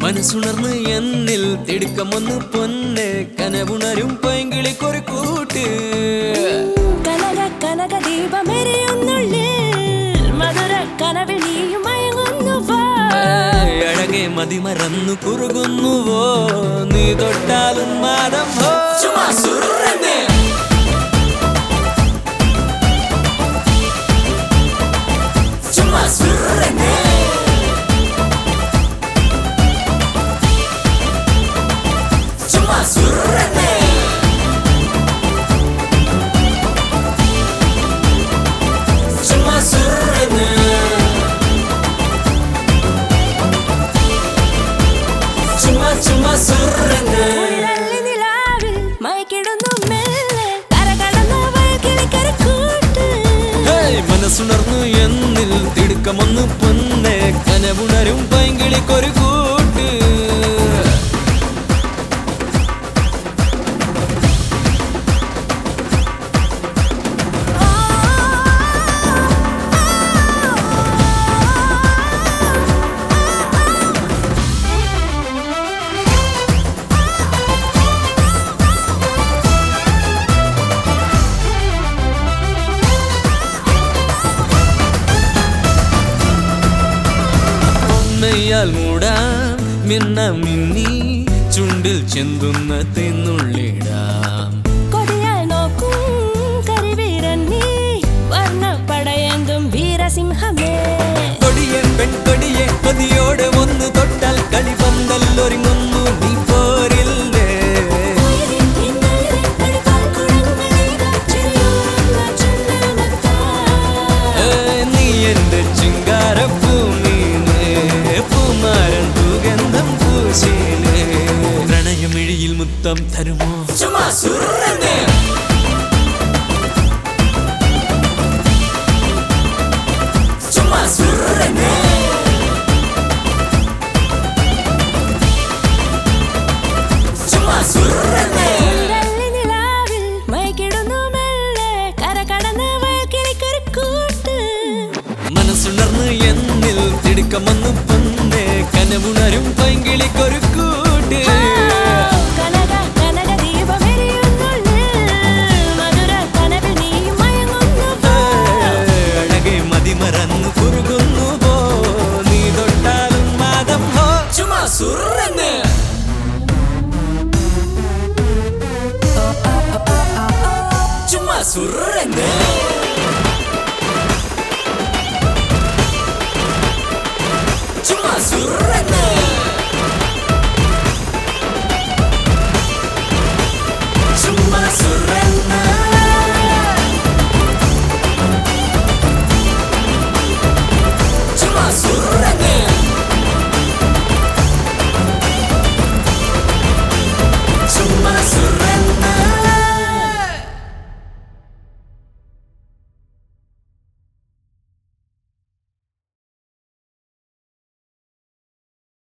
മനസ്സുണർന്ന് എന്നിൽ തിടുക്കമൊന്ന് പൊന്ന് കനവുണരും പൈങ്കിളിക്കൊരു കൂട്ട് കനക കനക ദീപമെരിയുന്നുള്ളിൽ മധുര കനവിൽ നീയും മയങ്ങുന്നു വാ. ഏയ്, അഴകെ മതിമറന്നു കുറുകുന്നുവോ നീ തൊട്ടാലും മാതം ഹോ ചുമ്മാ സുറുന്നെ. ചുമ്മാ സുറുന്നെ. ചുമ്മാ സുറുന്നെ. ചുമ്മാ സുറുന്നെ. ചുമ്മാ ചുമ്മാ സുറുന്നെ. കുളിരള്ളി നിലാവിൽ മയക്കിടുന്നു മെല്ലെ കരകടന്ന വയൽക്കിളിക്കൊരു കൂട്ട്. ഹേയ്, മനസ്സുണർന്നു എന്നിൽ തിടുക്കമൊന്ന് പൊന്നെ കനവുണരും പൈങ്കിളിക്കൊരു കൂട്ട് നെയ്യാൽ മൂടാം മിന്ന മിന്നി ചുണ്ടിൽ ചെന്തുന്ന തിന്നുള്ളിടാം കൊതിയാൽ നോക്കും കരിവീരൻ നീ വർണ്ണപ്പടയേന്തും വീരസിംഹമേ കൊടിയൻ പെൺകൊടിയെ കൊതിയോടെ ഒന്ന് തൊട്ടാൽ കളിപന്തൽ ഒരുങ്ങുന്നു നീ പോരില്ലേ ഉയരിൻ പിന്നലിൽ കടുകാൽ കുടങ്ങളിതാ ചിരിയുന്ന ചുണ്ടനത്താ. ഏയ്, നീ എന്റെ ചിങ്കാരപ്പൂമീനേ പൂമാരൻ പൂഗന്ധം പൂശീലേ പ്രണയമിഴിയിൽ മുത്തം തരുമോ ചുമ്മാ സുറന്നേ ചുമ്മാ സുറന്നേ ചുമ്മാ സുറന്നേ കുളിരള്ളി നിലാവിൽ മയക്കിടുന്നു മെല്ലെ കരകടന്ന വയൽക്കിളിക്കൊരു കൂട്ട്. മനസ്സുണർന്ന് എന്നിൽ തിടുക്കമൊന്ന് പൊന്നെ കനവുണരും പൈങ്കിളിക്കൊരു കൂട്ട് കനക കനക ദീപമെരിയുന്നുള്ളിൽ മധുര കനവിൽ നീയും മയങ്ങുന്നു പോ. അഴകെ മതിമറന്നു കുറുകുന്നു പോ നീ തൊട്ടാലും മാതം ഹോ ചുമ്മാ സുറന്ന് ചുമ്മാ സുറന്ന് ചുമ്മാ സുറന്ന്